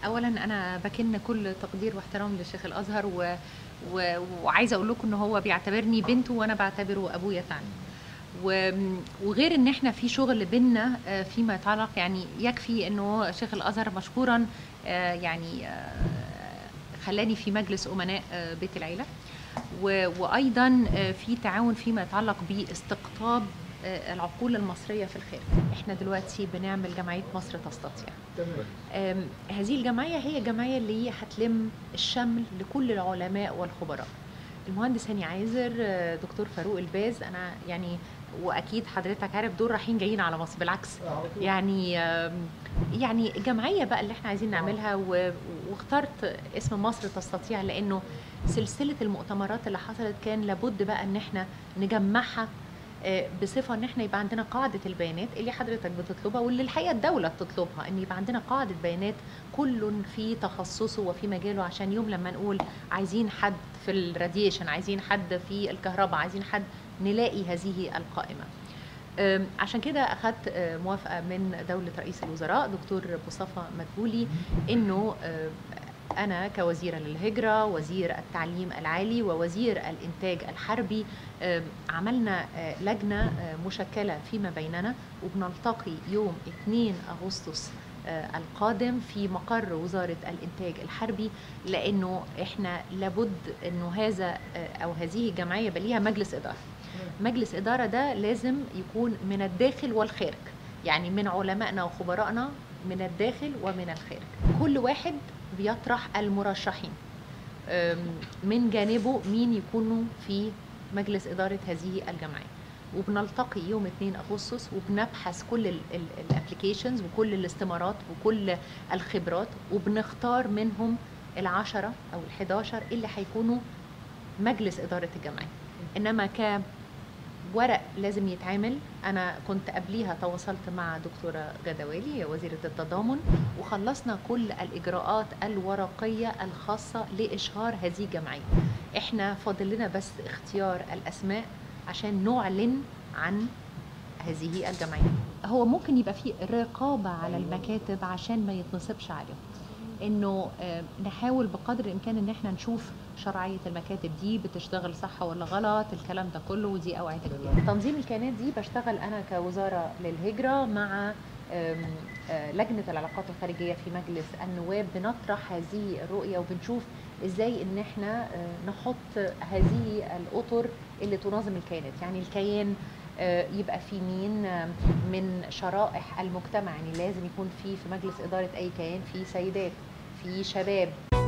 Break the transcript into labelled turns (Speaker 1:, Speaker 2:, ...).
Speaker 1: اولا انا بكن كل تقدير واحترام للشيخ الازهر و... و... وعايزه اقول لكم ان هو بيعتبرني بنته وانا بعتبره ابويا تاني و... وغير ان احنا في شغل بينا آه، فيما يتعلق يعني يكفي انه شيخ الازهر مشكورا آه، يعني آه، خلاني في مجلس امناء آه، بيت العيله و... وايضا آه، في تعاون فيما يتعلق باستقطاب آه، العقول المصريه في الخارج احنا دلوقتي بنعمل جمعيه مصر تستطيع آم، هذه الجمعية هي جمعية اللي هي هتلم الشمل لكل العلماء والخبراء المهندس هاني عايزر آه، دكتور فاروق الباز انا يعني واكيد حضرتك عارف دول رايحين جايين على مصر بالعكس يعني آم، يعني جمعيه بقى اللي احنا عايزين نعملها و- واخترت اسم مصر تستطيع لانه سلسله المؤتمرات اللي حصلت كان لابد بقى ان احنا نجمعها آه، بصفه ان احنا يبقى عندنا قاعده البيانات اللي حضرتك بتطلبها واللي الحقيقه الدوله بتطلبها ان يبقى عندنا قاعده بيانات كل في تخصصه وفي مجاله عشان يوم لما نقول عايزين حد في الراديشن عايزين حد في الكهرباء عايزين حد نلاقي هذه القائمه أم، عشان كده اخذت أه، موافقه من دوله رئيس الوزراء دكتور مصطفى مدبولي انه أه، انا كوزيره للهجره وزير التعليم العالي ووزير الانتاج الحربي أم، عملنا أه، لجنه أه، مشكله فيما بيننا وبنلتقي يوم 2 اغسطس أه، القادم في مقر وزاره الانتاج الحربي لانه احنا لابد انه هذا أه، او هذه الجمعيه يبقى ليها مجلس اداره مجلس إدارة ده لازم يكون من الداخل والخارج يعني من علمائنا وخبرائنا من الداخل ومن الخارج كل واحد بيطرح المرشحين أم، من جانبه مين يكونوا في مجلس إدارة هذه الجمعية وبنلتقي يوم 2 أغسطس وبنبحث كل الابلكيشنز وكل الاستمارات وكل الخبرات وبنختار منهم العشرة أو الحداشر اللي هيكونوا مجلس إدارة الجمعية إنما ك ورق لازم يتعمل انا كنت قبليها تواصلت مع دكتوره جدوالي وزيره التضامن وخلصنا كل الاجراءات الورقيه الخاصه لاشهار هذه الجمعيه احنا فاضل لنا بس اختيار الاسماء عشان نعلن عن هذه الجمعيه هو ممكن يبقى في رقابه على المكاتب عشان ما يتنصبش عليهم انه آه، نحاول بقدر الامكان ان احنا نشوف شرعيه المكاتب دي بتشتغل صح ولا غلط الكلام ده كله ودي اوعيه كتير تنظيم الكيانات دي بشتغل انا كوزاره للهجره مع آم، آه، لجنه العلاقات الخارجيه في مجلس النواب بنطرح هذه الرؤيه وبنشوف ازاي ان احنا آه، نحط هذه الاطر اللي تنظم الكيانات يعني الكيان آه، يبقى في مين آه، من شرائح المجتمع يعني لازم يكون في في مجلس اداره اي كيان في سيدات في شباب